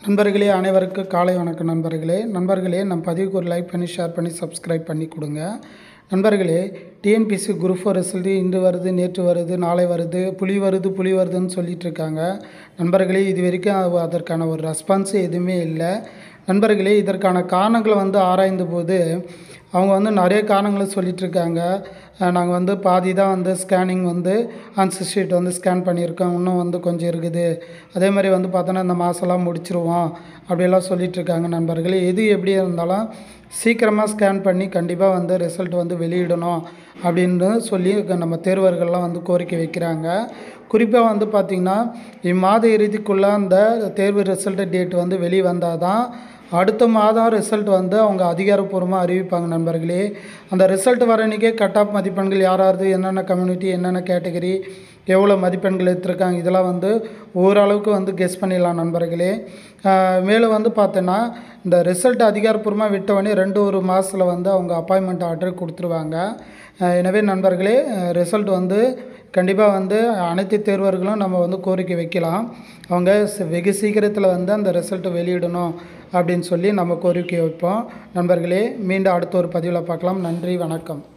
நண்பர்களே அனைவருக்கும் காலை வணக்கம் நண்பர்களே நண்பர்களே நம்ம பதிவுக்கு ஒரு லைக் பண்ணி ஷேர் பண்ணி சப்ஸ்கிரைப் பண்ணி கொடுங்க நண்பர்களே டிஎன்பிசி குரூப் ஃபோர் ரிசல்ட்டு இன்று வருது நேற்று வருது நாளை வருது புலி வருது புலி வருதுன்னு சொல்லிட்டு இருக்காங்க நண்பர்களே இது வரைக்கும் அது- அதற்கான ஒரு ரெஸ்பான்ஸ் எதுவுமே இல்லை நண்பர்களே இதற்கான காரணங்களை வந்து ஆராய்ந்த போது அவங்க வந்து நிறைய காரணங்களை சொல்லிட்டு இருக்காங்க நாங்கள் வந்து பாதி தான் வந்து ஸ்கேனிங் வந்து ஆன்சர் ஷீட் வந்து ஸ்கேன் பண்ணியிருக்கோம் இன்னும் வந்து கொஞ்சம் இருக்குது அதே மாதிரி வந்து பார்த்தோன்னா இந்த மாதம்லாம் முடிச்சிருவோம் அப்படியெல்லாம் சொல்லிட்டு இருக்காங்க நண்பர்களே எது எப்படி இருந்தாலும் சீக்கிரமாக ஸ்கேன் பண்ணி கண்டிப்பாக வந்து ரிசல்ட் வந்து வெளியிடணும் அப்படின்னு சொல்லி நம்ம தேர்வர்கள்லாம் வந்து கோரிக்கை வைக்கிறாங்க குறிப்பாக வந்து பார்த்திங்கன்னா இம்மாத இறுதிக்குள்ளே அந்த தேர்வு ரிசல்ட் டேட் வந்து வெளியே வந்தால் தான் அடுத்த மாதம் ரிசல்ட் வந்து அவங்க அதிகாரப்பூர்வமாக அறிவிப்பாங்க நண்பர்களே அந்த ரிசல்ட் வர அன்றைக்கே கட் ஆஃப் மதிப்பெண்கள் யாராவது என்னென்ன கம்யூனிட்டி என்னென்ன கேட்டகரி எவ்வளோ மதிப்பெண்கள் எடுத்திருக்காங்க இதெல்லாம் வந்து ஓரளவுக்கு வந்து கெஸ் பண்ணிடலாம் நண்பர்களே ஆஹ் மேலும் வந்து பார்த்தோன்னா இந்த ரிசல்ட் அதிகாரப்பூர்வமாக விட்டவொடனே ரெண்டு ஒரு மாதத்தில் வந்து அவங்க அப்பாயின்மெண்ட் ஆர்டர் கொடுத்துருவாங்க ஆஹ் எனவே நண்பர்களே ரிசல்ட் வந்து கண்டிப்பாக வந்து அனைத்து தேர்வர்களும் நம்ம வந்து கோரிக்கை வைக்கலாம் அவங்க ச- வெகு சீக்கிரத்தில் வந்து அந்த ரிசல்ட்டை வெளியிடணும் அப்படின்னு சொல்லி நம்ம கோரிக்கை வைப்போம் நண்பர்களே மீண்டும் அடுத்த ஒரு பதிவில் பார்க்கலாம் நன்றி வணக்கம்